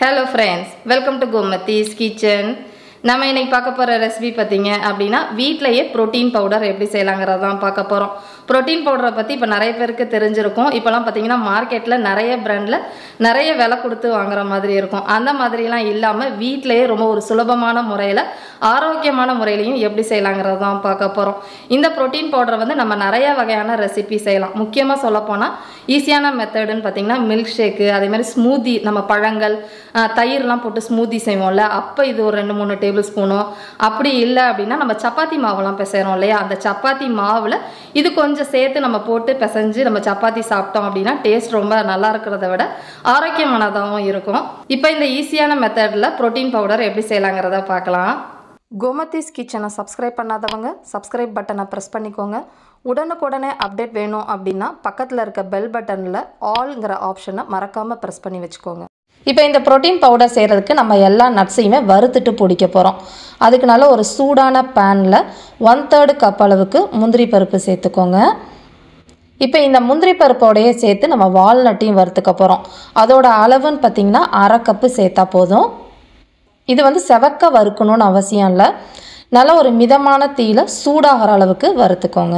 hello friends welcome to Gomathi's kitchen நம்ம இன்னைக்கு பார்க்க போகிற ரெசிபி பார்த்தீங்க அப்படின்னா வீட்டிலையே ப்ரோட்டீன் பவுடர் எப்படி செய்யலாங்கிறது தான் பார்க்க போகிறோம் ப்ரோட்டீன் பவுடரை பற்றி இப்போ நிறைய பேருக்கு தெரிஞ்சிருக்கும் இப்போலாம் பார்த்தீங்கன்னா மார்க்கெட்டில் நிறைய பிராண்டில் நிறைய விலை கொடுத்து வாங்குற மாதிரி இருக்கும் அந்த மாதிரிலாம் இல்லாமல் வீட்டிலையே ரொம்ப ஒரு சுலபமான முறையில் ஆரோக்கியமான முறையிலையும் எப்படி செய்யலாங்கிறது தான் பார்க்க போகிறோம் இந்த ப்ரோட்டீன் பவுடரை வந்து நம்ம நிறைய வகையான ரெசிபி செய்யலாம் முக்கியமாக சொல்லப்போனால் ஈஸியான மெத்தடுன்னு பார்த்தீங்கன்னா மில்க் ஷேக்கு அதே மாதிரி ஸ்மூதி நம்ம பழங்கள் ஆஹ், தயிர்லாம் போட்டு ஸ்மூதி செய்வோம்ல அப்போ இது ஒரு ரெண்டு மூணு டேபிள் ஸ்பூனோ அப்படி இல்லை அப்படின்னா நம்ம சப்பாத்தி மாவுலாம் பிசைறோம் இல்லையா அந்த சப்பாத்தி மாவில் இது கொஞ்சம் சேர்த்து நம்ம போட்டு பிசைஞ்சு நம்ம சப்பாத்தி சாப்பிட்டோம் அப்படின்னா டேஸ்ட் ரொம்ப நல்லா இருக்கிறத விட ஆரோக்கியமானதாகவும் இருக்கும் இப்போ இந்த ஈஸியான மெத்தடில் ப்ரோட்டீன் பவுடர் எப்படி செய்யலாங்கிறத பார்க்கலாம் கோமதிஸ் கிச்சனை சப்ஸ்கிரைப் பண்ணாதவங்க சப்ஸ்கிரைப் பட்டனை ப்ரெஸ் பண்ணிக்கோங்க உடனுக்குடனே அப்டேட் வேணும் அப்படின்னா பக்கத்தில் இருக்க பெல் பட்டனில் ஆல்ங்கிற ஆப்ஷனை மறக்காமல் ப்ரெஸ் பண்ணி வச்சுக்கோங்க இப்போ இந்த ப்ரோட்டீன் பவுடர் செய்கிறதுக்கு நம்ம எல்லா நட்ஸையுமே வறுத்துட்டு பிடிக்க போகிறோம் அதுக்குனால ஒரு சூடான பேனில் ஒன் தேர்டு கப் அளவுக்கு முந்திரி பருப்பு சேர்த்துக்கோங்க இப்போ இந்த முந்திரி பருப்போடையே சேர்த்து நம்ம வால்நட்டையும் வறுத்துக்க போகிறோம் அதோட அளவுன்னு பார்த்திங்கன்னா அரை கப்பு சேர்த்தா போதும் இது வந்து செவக்க வறுக்கணும்னு அவசியம் இல்லை நல்ல ஒரு மிதமான தீயில சூடாகிற அளவுக்கு வறுத்துக்கோங்க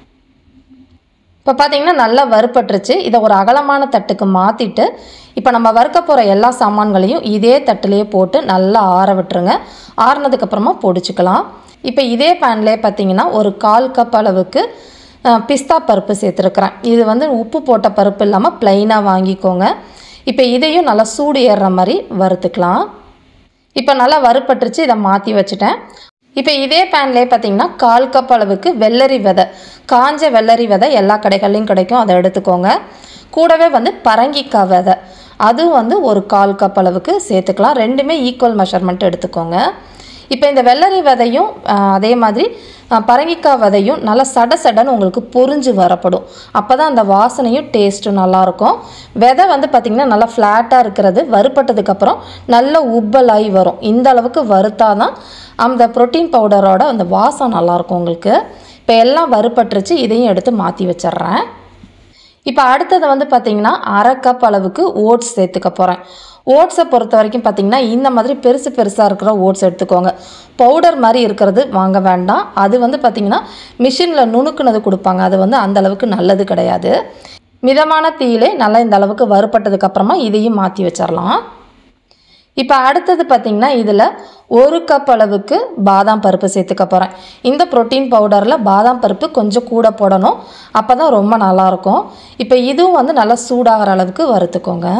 இப்போ பார்த்தீங்கன்னா நல்லா வறுப்பட்டுருச்சு இதை ஒரு அகலமான தட்டுக்கு மாற்றிட்டு இப்போ நம்ம வறுக்க போகிற எல்லா சாமான்களையும் இதே தட்டுலேயே போட்டு நல்லா ஆற விட்டுருங்க ஆறுனதுக்கப்புறமா பொடிச்சுக்கலாம் இப்போ இதே பேன்லேயே பார்த்தீங்கன்னா ஒரு கால் கப் அளவுக்கு அஹ், பிஸ்தா பருப்பு சேர்த்துருக்குறேன் இது வந்து உப்பு போட்ட பருப்பு இல்லாமல் ப்ளைனாக வாங்கிக்கோங்க இப்போ இதையும் நல்லா சூடு ஏறுற மாதிரி வறுத்துக்கலாம் இப்போ நல்லா வறுப்பட்டுருச்சு இதை மாற்றி வச்சுட்டேன் இப்போ இதே பேன்லேயே பார்த்தீங்கன்னா கால் கப் அளவுக்கு வெள்ளரி விதை காஞ்ச வெள்ளரி விதை எல்லா கடைகள்லையும் கிடைக்கும் அதை எடுத்துக்கோங்க கூடவே வந்து பரங்கிக்காய் விதை அதுவும் வந்து ஒரு கால் கப் அளவுக்கு சேர்த்துக்கலாம் ரெண்டுமே ஈக்குவல் மெஷர்மெண்ட் எடுத்துக்கோங்க இப்போ இந்த வெள்ளரி விதையும் ஆஹ், அதே மாதிரி ஆஹ், பரங்கிக்காய் விதையும் நல்லா சட சடன்னு உங்களுக்கு பொரிஞ்சு வரப்படும் அப்போ தான் அந்த வாசனையும் டேஸ்ட்டும் நல்லாயிருக்கும் விதை வந்து பார்த்திங்கன்னா நல்லா ஃப்ளாட்டாக இருக்கிறது வறுப்பட்டதுக்கப்புறம் நல்ல உப்பலாகி வரும் இந்த அளவுக்கு வறுத்தா தான் அந்த ப்ரோட்டீன் பவுடரோட அந்த வாசம் நல்லாயிருக்கும் உங்களுக்கு இப்போ எல்லாம் வறுப்பட்டுருச்சு இதையும் எடுத்து மாற்றி வச்சிடுறேன் இப்போ அடுத்தது வந்து பார்த்திங்கன்னா அரை கப் அளவுக்கு ஓட்ஸ் சேர்த்துக்க போகிறேன் ஓட்ஸை பொறுத்த வரைக்கும் பார்த்திங்கன்னா இந்த மாதிரி பெருசு பெருசாக இருக்கிற ஓட்ஸ் எடுத்துக்கோங்க பவுடர் மாதிரி இருக்கிறது வாங்க வேண்டாம் அது வந்து பார்த்திங்கன்னா மிஷினில் நுணுக்குனது கொடுப்பாங்க அது வந்து அந்த அளவுக்கு நல்லது கிடையாது மிதமான தீயிலே நல்லா இந்த அளவுக்கு வறுப்பட்டதுக்கப்புறமா இதையும் மாற்றி வச்சிடலாம் இப்போ அடுத்தது பார்த்திங்கன்னா இதில் ஒரு கப் அளவுக்கு பாதாம் பருப்பு சேர்த்துக்க போகிறேன் இந்த ப்ரோட்டீன் பவுடரில் பாதாம் பருப்பு கொஞ்சம் கூட போடணும் அப்போ தான் ரொம்ப நல்லாயிருக்கும் இப்போ இதுவும் வந்து நல்லா சூடாகிற அளவுக்கு வறுத்துக்கோங்க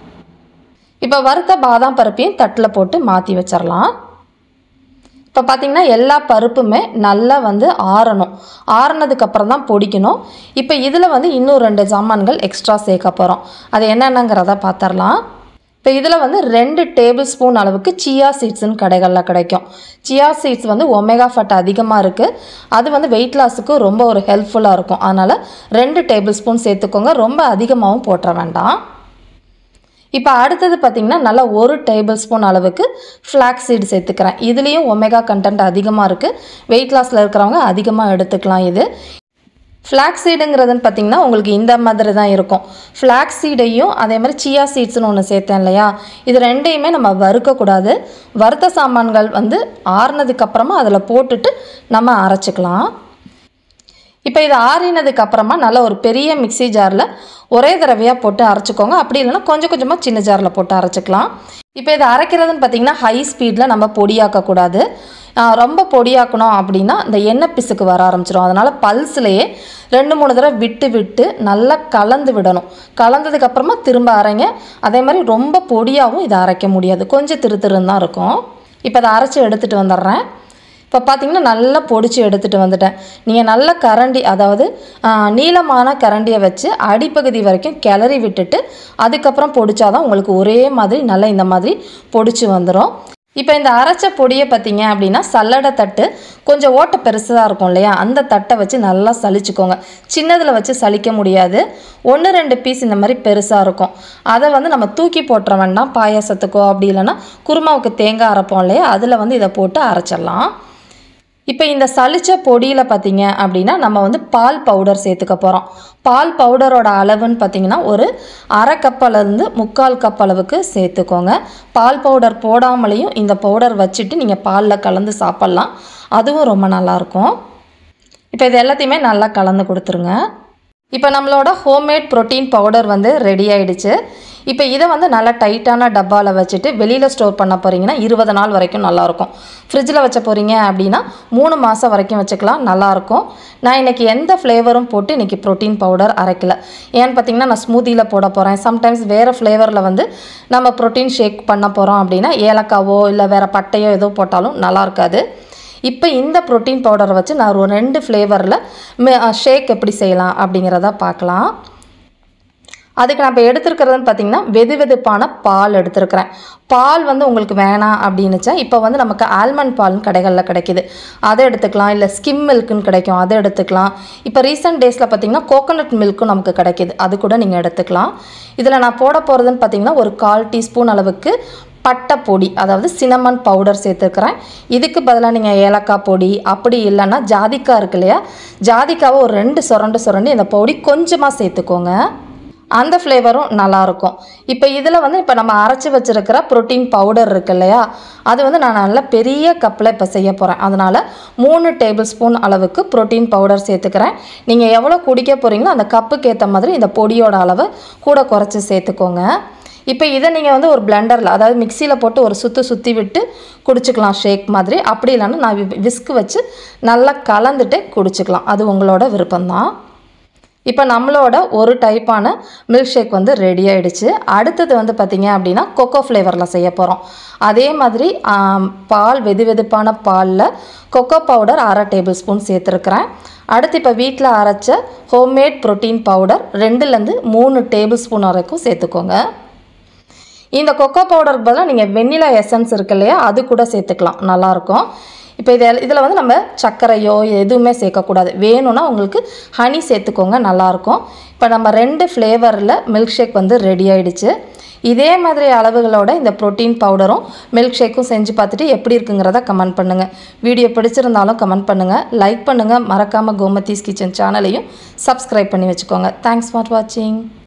இப்போ வறுத்த பாதாம் பருப்பையும் தட்டில் போட்டு மாற்றி வச்சிடலாம் இப்போ பார்த்தீங்கன்னா எல்லா பருப்புமே நல்லா வந்து ஆறணும் ஆறுனதுக்கப்புறம் தான் பொடிக்கணும் இப்போ இதில் வந்து இன்னும் ரெண்டு சாமான்கள் எக்ஸ்ட்ரா சேர்க்க போகிறோம் அது என்னென்னங்கிறத பார்த்துடலாம் இப்போ இதில் வந்து ரெண்டு டேபிள் ஸ்பூன் அளவுக்கு சியா சீட்ஸ்னு கடைகளில் கிடைக்கும் சியா சீட்ஸ் வந்து ஒமேகா ஃபட் அதிகமாக இருக்குது அது வந்து வெயிட் லாஸுக்கு ரொம்ப ஒரு ஹெல்ப்ஃபுல்லாக இருக்கும் அதனால் ரெண்டு டேபிள் ஸ்பூன் சேர்த்துக்கோங்க ரொம்ப அதிகமாகவும் போட்டுற வேண்டாம் இப்போ அடுத்தது பார்த்திங்கன்னா நல்லா ஒரு டேபிள் ஸ்பூன் அளவுக்கு ஃப்ளாக் சீடு சேர்த்துக்கிறேன் இதுலேயும் ஒமேகா கண்டென்ட் அதிகமாக இருக்குது வெயிட் லாஸில் இருக்கிறவங்க அதிகமாக எடுத்துக்கலாம் இது ஃப்ளாக் சீடுங்கிறதுன்னு பார்த்தீங்கன்னா உங்களுக்கு இந்த மாதிரி தான் இருக்கும் ஃப்ளாக் சீடையும் அதே மாதிரி சியா சீட்ஸ்னு ஒன்று சேர்த்தேன் இல்லையா இது ரெண்டையுமே நம்ம வறுக்கக்கூடாது வறுத்த சாமான்கள் வந்து ஆறுனதுக்கப்புறமா அதில் போட்டுட்டு நம்ம அரைச்சிக்கலாம் இப்போ இது ஆறினதுக்கு அப்புறமா நல்ல ஒரு பெரிய மிக்ஸி ஜாரில் ஒரே தடவையாக போட்டு அரைச்சிக்கோங்க அப்படி இல்லைன்னா கொஞ்சம் கொஞ்சமாக சின்ன ஜாரில் போட்டு அரைச்சிக்கலாம் இப்போ இது அரைக்கிறதுன்னு பார்த்தீங்கன்னா ஹை ஸ்பீடில் நம்ம பொடியாக்கக்கூடாது ஆஹ் ரொம்ப பொடியாக்கணும் அப்படின்னா இந்த எண்ணெய் பிசுக்கு வர ஆரம்பிச்சிடும் அதனால் பல்ஸ்லேயே ரெண்டு மூணு தடவை விட்டு விட்டு நல்லா கலந்து விடணும் கலந்ததுக்கப்புறமா திரும்ப அரைங்க அதே மாதிரி ரொம்ப பொடியாகவும் இதை அரைக்க முடியாது கொஞ்சம் திரு திருன்னு தான் இருக்கும் இப்போ அதை அரைச்சி எடுத்துகிட்டு வந்துடுறேன் இப்போ பார்த்தீங்கன்னா நல்லா பொடிச்சு எடுத்துகிட்டு வந்துட்டேன் நீங்கள் நல்ல கரண்டி அதாவது ஆ, நீளமான கரண்டியை வச்சு அடிப்பகுதி வரைக்கும் கிளறி விட்டுட்டு அதுக்கப்புறம் பொடிச்சாதான் உங்களுக்கு ஒரே மாதிரி நல்லா இந்த மாதிரி பொடிச்சு வந்துடும் இப்போ இந்த அரைச்ச பொடியை பார்த்தீங்க அப்படின்னா சல்லடை தட்டு கொஞ்சம் ஓட்டை பெருசாக இருக்கும் இல்லையா அந்த தட்டை வச்சு நல்லா சலிச்சுக்கோங்க சின்னதில் வச்சு சலிக்க முடியாது ஒன்று ரெண்டு பீஸ் இந்த மாதிரி பெருசாக இருக்கும் அதை வந்து நம்ம தூக்கி போட்டுற வேண்டாம் பாயாசத்துக்கோ அப்படி இல்லைன்னா குருமாவுக்கு தேங்காய் அரைப்போம் இல்லையா அதில் வந்து இதை போட்டு அரைச்சிடலாம் இப்போ இந்த சளிச்ச பொடியில் பார்த்தீங்க அப்படின்னா நம்ம வந்து பால் பவுடர் சேர்த்துக்க போகிறோம் பால் பவுடரோட அளவுன்னு பார்த்தீங்கன்னா ஒரு அரை கப் அளந்து முக்கால் கப் அளவுக்கு சேர்த்துக்கோங்க பால் பவுடர் போடாமலேயும் இந்த பவுடர் வச்சுட்டு நீங்கள் பாலில் கலந்து சாப்பிட்லாம் அதுவும் ரொம்ப நல்லாயிருக்கும் இப்போ இது எல்லாத்தையுமே நல்லா கலந்து கொடுத்துருங்க இப்போ நம்மளோட ஹோம்மேட் ப்ரோட்டீன் பவுடர் வந்து ரெடி ஆயிடுச்சு இப்போ இதை வந்து நல்லா டைட்டான டப்பாவில் வச்சுட்டு வெளியில் ஸ்டோர் பண்ண போகிறீங்கன்னா இருபது நாள் வரைக்கும் நல்லாயிருக்கும் ஃப்ரிட்ஜில் வச்ச போகிறீங்க அப்படின்னா மூணு மாதம் வரைக்கும் வச்சுக்கலாம் நல்லாயிருக்கும் நான் இன்றைக்கி எந்த ஃப்ளேவரும் போட்டு இன்றைக்கி ப்ரோட்டீன் பவுடர் அரைக்கல ஏன்னு பார்த்தீங்கன்னா நான் ஸ்மூதியில் போட போகிறேன் சம்டைம்ஸ் வேறு ஃப்ளேவரில் வந்து நம்ம ப்ரோட்டீன் ஷேக் பண்ண போகிறோம் அப்படின்னா ஏலக்காவோ இல்லை வேறு பட்டையோ ஏதோ போட்டாலும் நல்லா இருக்காது இப்போ இந்த ப்ரோட்டீன் பவுடரை வச்சு நான் ஒரு ரெண்டு ஃப்ளேவரில் ஷேக் எப்படி செய்யலாம் அப்படிங்கிறத பார்க்கலாம் அதுக்கு நான் இப்போ எடுத்துருக்கிறதுன்னு பார்த்தீங்கன்னா வெது வெதுப்பான பால் எடுத்துருக்கிறேன் பால் வந்து உங்களுக்கு வேணாம் அப்படின்னுச்சா இப்போ வந்து நமக்கு ஆல்மண்ட் பால்னு கடைகளில் கிடைக்கிது அதை எடுத்துக்கலாம் இல்லை ஸ்கிம் மில்க்குன்னு கிடைக்கும் அதை எடுத்துக்கலாம் இப்போ ரீசெண்ட் டேஸில் பார்த்தீங்கன்னா கோகோனட் மில்க்கும் நமக்கு கிடைக்கிது அது கூட நீங்கள் எடுத்துக்கலாம் இதில் நான் போட போகிறதுன்னு பார்த்தீங்கன்னா ஒரு கால் டீஸ்பூன் அளவுக்கு பட்டை பொடி அதாவது சினமன் பவுடர் சேர்த்துக்கிறேன் இதுக்கு பதிலாக நீங்கள் ஏலக்காய் பொடி அப்படி இல்லைன்னா ஜாதிக்காய் இருக்கு இல்லையா ஜாதிக்காவை ஒரு ரெண்டு சுரண்டு சுரண்டு இந்த பொடி கொஞ்சமாக சேர்த்துக்கோங்க அந்த ஃப்ளேவரும் நல்லாயிருக்கும் இப்போ இதில் வந்து இப்போ நம்ம அரைச்சி வச்சுருக்கிற ப்ரோட்டீன் பவுடர் இருக்கு இல்லையா அது வந்து நான் நல்ல பெரிய கப்பில் இப்போ செய்ய போகிறேன் அதனால் மூணு டேபிள் ஸ்பூன் அளவுக்கு ப்ரோட்டீன் பவுடர் சேர்த்துக்கிறேன் நீங்கள் எவ்வளோ குடிக்க போகிறீங்களோ அந்த கப்புக்கு ஏற்ற மாதிரி இந்த பொடியோட அளவை கூட குறைச்சி சேர்த்துக்கோங்க இப்போ இதை நீங்கள் வந்து ஒரு பிளெண்டரில் அதாவது மிக்சியில் போட்டு ஒரு சுற்றி சுற்றி விட்டு குடிச்சிக்கலாம் ஷேக் மாதிரி அப்படி இல்லைன்னா நான் விஸ்கு வச்சு நல்லா கலந்துட்டு குடிச்சிக்கலாம் அது உங்களோட விருப்பம்தான் இப்போ நம்மளோட ஒரு டைப்பான மில்க் ஷேக் வந்து ரெடி ஆயிடுச்சு அடுத்தது வந்து பார்த்திங்க அப்படின்னா கொக்கோ ஃப்ளேவரில் செய்ய போகிறோம் அதே மாதிரி ஆம், பால் வெது வெதுப்பான பாலில் கொக்கோ பவுடர் அரை டேபிள் ஸ்பூன் சேர்த்துருக்குறேன் அடுத்து இப்போ வீட்டில் அரைச்ச ஹோம்மேட் ப்ரோட்டீன் பவுடர் ரெண்டுலேருந்து மூணு டேபிள் ஸ்பூன் வரைக்கும் சேர்த்துக்கோங்க இந்த கொக்கோ பவுடருக்கு பதிலாக நீங்கள் வெண்ணிலா எசன்ஸ் இருக்கு இல்லையா அது கூட சேர்த்துக்கலாம் நல்லாயிருக்கும் இப்போ இது இதில் வந்து நம்ம சர்க்கரையோ எதுவுமே சேர்க்கக்கூடாது வேணும்னா உங்களுக்கு ஹனி சேர்த்துக்கோங்க நல்லாயிருக்கும் இப்போ நம்ம ரெண்டு ஃப்ளேவரில் மில்க் ஷேக் வந்து ரெடி ஆயிடுச்சு இதே மாதிரி அளவுகளோட இந்த ப்ரோட்டீன் பவுடரும் மில்க் ஷேக்கும் செஞ்சு பார்த்துட்டு எப்படி இருக்குங்கிறத கமெண்ட் பண்ணுங்கள் வீடியோ பிடிச்சிருந்தாலும் கமெண்ட் பண்ணுங்கள் லைக் பண்ணுங்கள் மறக்காமல் கோமதீஸ் கிச்சன் சேனலையும் சப்ஸ்கிரைப் பண்ணி வச்சுக்கோங்க தேங்க்ஸ் ஃபார் வாட்சிங்